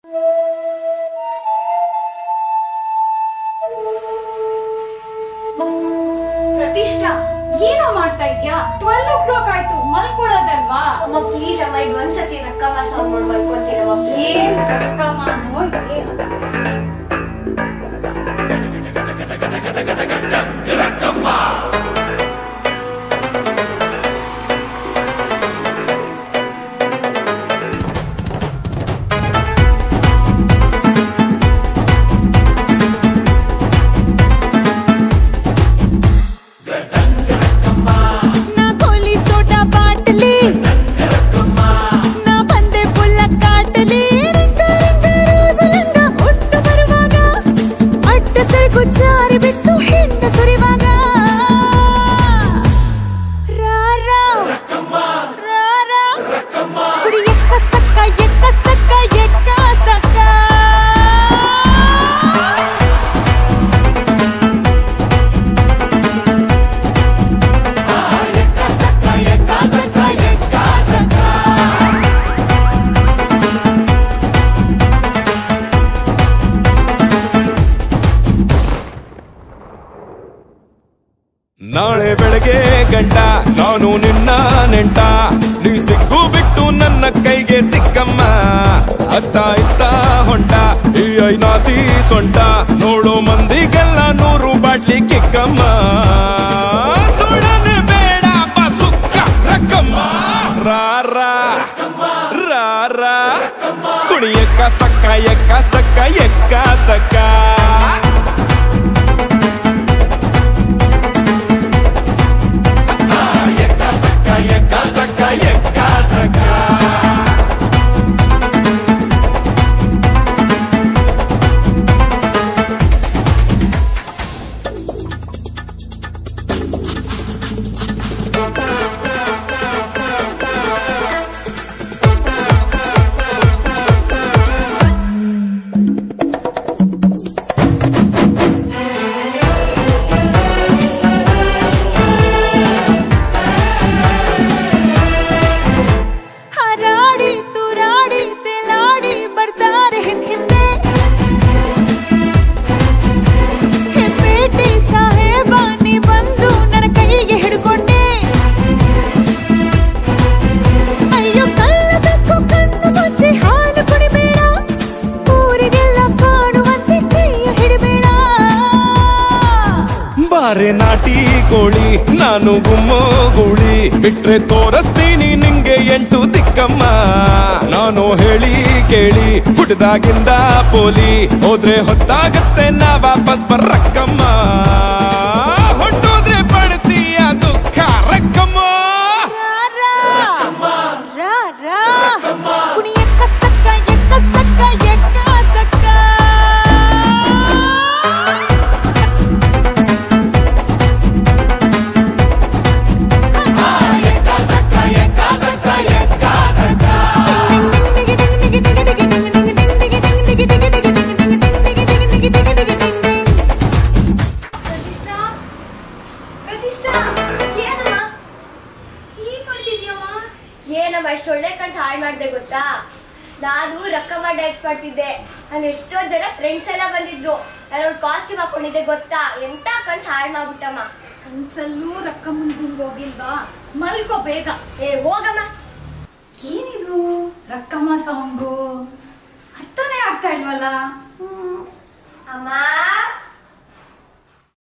ಪ್ರತಿಷ್ಠಾ ಏನೋ ಮಾಡ್ತಾ ಇದ್ಯಾ ಟ್ವೆಲ್ ಓ ಕ್ಲಾಕ್ ಆಯ್ತು ಮಲ್ಕೊಡೋದಲ್ವಾ ಅಮ್ಮ ಪ್ಲೀಸ್ ಅಮ್ಮ ಇದು ಒಂದ್ಸತಿ ರಕ್ಕಮ್ಮ ಸಾಂಗ್ ನೋಡಿ ಮಲ್ಕೊಂತೀರಮ್ಮ ಏನ್ ಕರ್ಕಮಾನು ಏನು ನಾ ಗೋಲಿ ಸೋಡಾ ಬಾಟಲಿ ನಾ ಬಂದೆ ಪುಲ್ಲ ಕಾಟಲಿ ರಿಂಗ ರಿಂಗ ರೋಸು ಲಂಗ ಹುಟ್ಟು ಬರುವಾಗ ಅಡ್ಡ ಸರಕು ಜಾರಿ ಬಿತ್ತು ಹಿಂದ ಸುರಿವಾಗ ರಾ ರಾ ರಾ ರಾ ಕುಡಿ ಎಕ್ಕ ಸಕ್ಕ ಎಕ್ಕ ಸಕ್ಕ ಎಕ್ಕ ಸಕ್ಕ ನಾಳೆ ಬೆಳಗ್ಗೆ ಗಂಟ ನಾನು ನಿನ್ನ ನೆಂಟ ನೀ ಸಿಕ್ಕು ಬಿಟ್ಟು ನನ್ನ ಕೈಗೆ ಸಿಕ್ಕಮ್ಮ ಅತ್ತ ಇತ್ತ ಹೊಂಟ ಈ ಐನಾತಿ ಸೊಂಟ ನೋಡೋ ಮಂದಿಗೆಲ್ಲ ನೂರು ಬಾಟ್ಲಿ ಕಿಕ್ಕಮ್ಮ ಸುಳ್ಳನೆ ಬೇಡ ಸುಕ್ಕ ರಕ್ಕಮ್ಮ ರಾ ರಾ ರಾ ರಾ ಕುಣಿ ಎಕ್ಕ ಸಕ್ಕ ಎಕ್ಕ ಸಕ್ಕ ಎಕ್ಕ ಸಕ್ಕ ಹಾರಾಡಿ ತೂರಾಡಿ ತೇಲಾಡಿ ಬರ್ತಾರೆ ಹಿಂದ್ ಹಿಂದೆ ಹೆಪ್ಪೇಟಿ ಸಾಹೇಬ ನೀ ಬಂದು ನನ್ನ ಕೈಗೆ ಹಿಡ್ಕೊಂಡೆ ಅಯ್ಯೋ ಕಳ್ಳದಕ್ಕೂ ಕಣ್ಣು ಮುಚ್ಚಿ ಹಾಲು ಕುಡಿಬೇಡ ಊರಿಗೆಲ್ಲ ಕಾಣುವಂತೆ ಕೈಯ ಹಿಡಿಬೇಡ ಬಾರೆ ನಾಟಿ ಕೋಳಿ ನಾನು ಗುಮ್ಮೋ ಗೂಳಿ ಬಿಟ್ರೆ ತೋರಿಸ್ತೀನಿ ನಿಂಗೆ ಎಂಟು ದಿಕ್ಕಮ್ಮ ನಾನು ಹೇಳಿ ಕೇಳಿ ಹುಟ್ಟದಾಗಿಂದ ಪೋಲಿ ಹೋದ್ರೆ ಹೊತ್ತಾಗತ್ತೆ ನಾ ವಾಪಸ್ ಬರ್ರಕ್ಕಮ್ಮ ಹೊಟ್ಟೋದ್ರೆ ಪಡ್ತೀಯ ದುಃಖ ರಕ್ಕಮ್ಮ ರಾ ರಾ ರಾ ಕುಣಿ ಎಕ್ಕ ಸಕ್ಕ ಎಕ್ಕ ಸಕ್ಕ ಎಕ್ಕ ಸಕ್ಕ ಪ್ರತಿಷ್ಠಾ ಪ್ರತಿಷ್ಠಾ ಏನಮ್ಮ ಏನ್ ಮಾಡ್ತಿದ್ಯಮ್ಮ ಏನಮ್ಮ ಇಷ್ಟು ಒಳ್ಳೆ ಕನ್ಸು ಹಾಳು ಮಾಡ್ದೆ ಗೊತ್ತಾ ನಾನು ರಕ್ಕಮ್ಮ ಡ್ಯಾನ್ಸ್ ಮಾಡ್ತಿದ್ದೆ ನಾನು ಎಷ್ಟೋ ಜನ ಫ್ರೆಂಡ್ಸ್ ಎಲ್ಲ ಬಂದಿದ್ರು ನಾನು ಕಾಸ್ಟ್ಯೂಮ್ ಹಾಕೊಂಡಿದ್ದೆ ಗೊತ್ತಾ ಎಂತ ಕನ್ಸು ಹಾಳು ಮಾಡ್ಬಿಟ್ಟಮ್ಮ ಕನ್ಸಲ್ಲೂ ರೊಕ್ಕ ಮುಂದೆ ಹೋಗಿಲ್ವಾ ಮಲ್ಕೋ ಬೇಗ ಏ ಹೋಗಮ್ಮ ಏನಿದು ರಕ್ಕಮ್ಮ ಸಾಂಗು ಅರ್ಥನೇ ಆಗ್ತಾ ಇಲ್ವಲ್ಲ ಅಮ್ಮ